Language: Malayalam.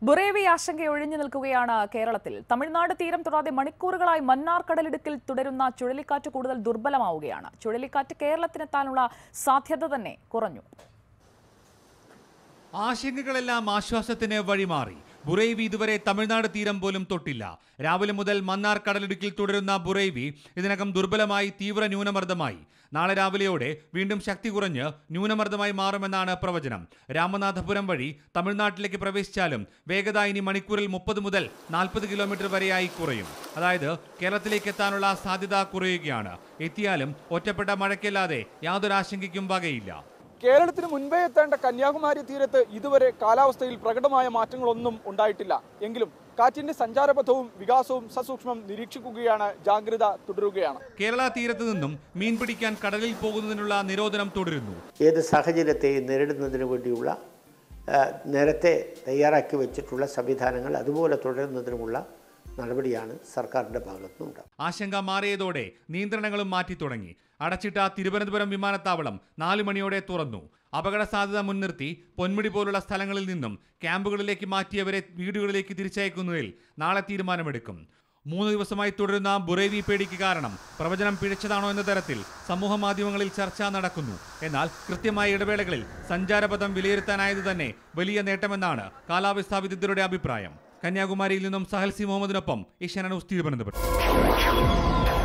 ബുറേവി ആശങ്ക ഒഴിഞ്ഞു നിൽക്കുകയാണ് കേരളത്തിൽ തമിഴ്നാട് തീരം തൊടാതെ മണിക്കൂറുകളായി മന്നാർ കടലിടുക്കിൽ തുടരുന്ന ചുഴലിക്കാറ്റ് കൂടുതൽ ദുർബലമാവുകയാണ് ചുഴലിക്കാറ്റ് കേരളത്തിനെത്താനുള്ള സാധ്യത തന്നെ കുറഞ്ഞു ആശങ്കകളെല്ലാം ആശ്വാസത്തിന് വഴിമാറി ബുറൈവി ഇതുവരെ തമിഴ്നാട് തീരം പോലും തൊട്ടില്ല രാവിലെ മുതൽ മന്നാർ കടലിടുക്കിൽ തുടരുന്ന ബുറൈവി ഇതിനകം ദുർബലമായി തീവ്ര ന്യൂനമർദ്ദമായി നാളെ രാവിലെയോടെ വീണ്ടും ശക്തി കുറഞ്ഞ് ന്യൂനമർദ്ദമായി മാറുമെന്നാണ് പ്രവചനം രാമനാഥപുരം വഴി തമിഴ്നാട്ടിലേക്ക് പ്രവേശിച്ചാലും വേഗത ഇനി മണിക്കൂറിൽ മുപ്പത് മുതൽ നാൽപ്പത് കിലോമീറ്റർ വരെയായി കുറയും അതായത് കേരളത്തിലേക്ക് എത്താനുള്ള സാധ്യത കുറയുകയാണ് എത്തിയാലും ഒറ്റപ്പെട്ട മഴയ്ക്കല്ലാതെ യാതൊരു ആശങ്കയ്ക്കും വകയില്ല കേരളത്തിന് മുൻപേ എത്തേണ്ട കന്യാകുമാരി തീരത്ത് ഇതുവരെ കാലാവസ്ഥയിൽ പ്രകടമായ മാറ്റങ്ങളൊന്നും ഉണ്ടായിട്ടില്ല എങ്കിലും കാറ്റിന്റെ സഞ്ചാരപഥവും വികാസവും സസൂക്ഷ്മം നിരീക്ഷിക്കുകയാണ് ജാഗ്രത തുടരുകയാണ് കേരള തീരത്ത് നിന്നും മീൻ പിടിക്കാൻ കടലിൽ പോകുന്നതിനുള്ള നിരോധനം തുടരുന്നു ഏത് സാഹചര്യത്തെയും നേരിടുന്നതിന് വേണ്ടിയുള്ള ആ, നേരത്തെ തയ്യാറാക്കി വെച്ചിട്ടുള്ള സംവിധാനങ്ങൾ അതുപോലെ തുടരുന്നതിനുമുള്ള നടപടിയാണ് സർക്കാരിൻ്റെ ഭാഗത്തുനിന്നുണ്ടാകുന്നത് ആശങ്ക മാറിയതോടെ നിയന്ത്രണങ്ങളും മാറ്റി തുടങ്ങി അടച്ചിട്ട തിരുവനന്തപുരം വിമാനത്താവളം നാലു മണിയോടെ തുറന്നു അപകട സാധ്യത മുൻനിർത്തി പൊന്മുടി പോലുള്ള സ്ഥലങ്ങളിൽ നിന്നും ക്യാമ്പുകളിലേക്ക് മാറ്റിയവരെ വീടുകളിലേക്ക് തിരിച്ചയക്കുന്നതിൽ നാളെ തീരുമാനമെടുക്കും മൂന്ന് ദിവസമായി തുടരുന്ന ബുറേവി പേടിക്ക് കാരണം പ്രവചനം പിഴച്ചതാണോ എന്ന തരത്തിൽ സമൂഹ മാധ്യമങ്ങളിൽ ചർച്ച നടക്കുന്നു എന്നാൽ കൃത്യമായ ഇടവേളകളിൽ സഞ്ചാരപഥം വിലയിരുത്താനായത് തന്നെ വലിയ നേട്ടമെന്നാണ് കാലാവസ്ഥാ വിദഗ്ധരുടെ അഭിപ്രായം കന്യാകുമാരിയിൽ നിന്നും സഹൽ സി മുഹമ്മദിനൊപ്പം ഏഷ്യാന ന്യൂസ് തിരുവനന്തപുരം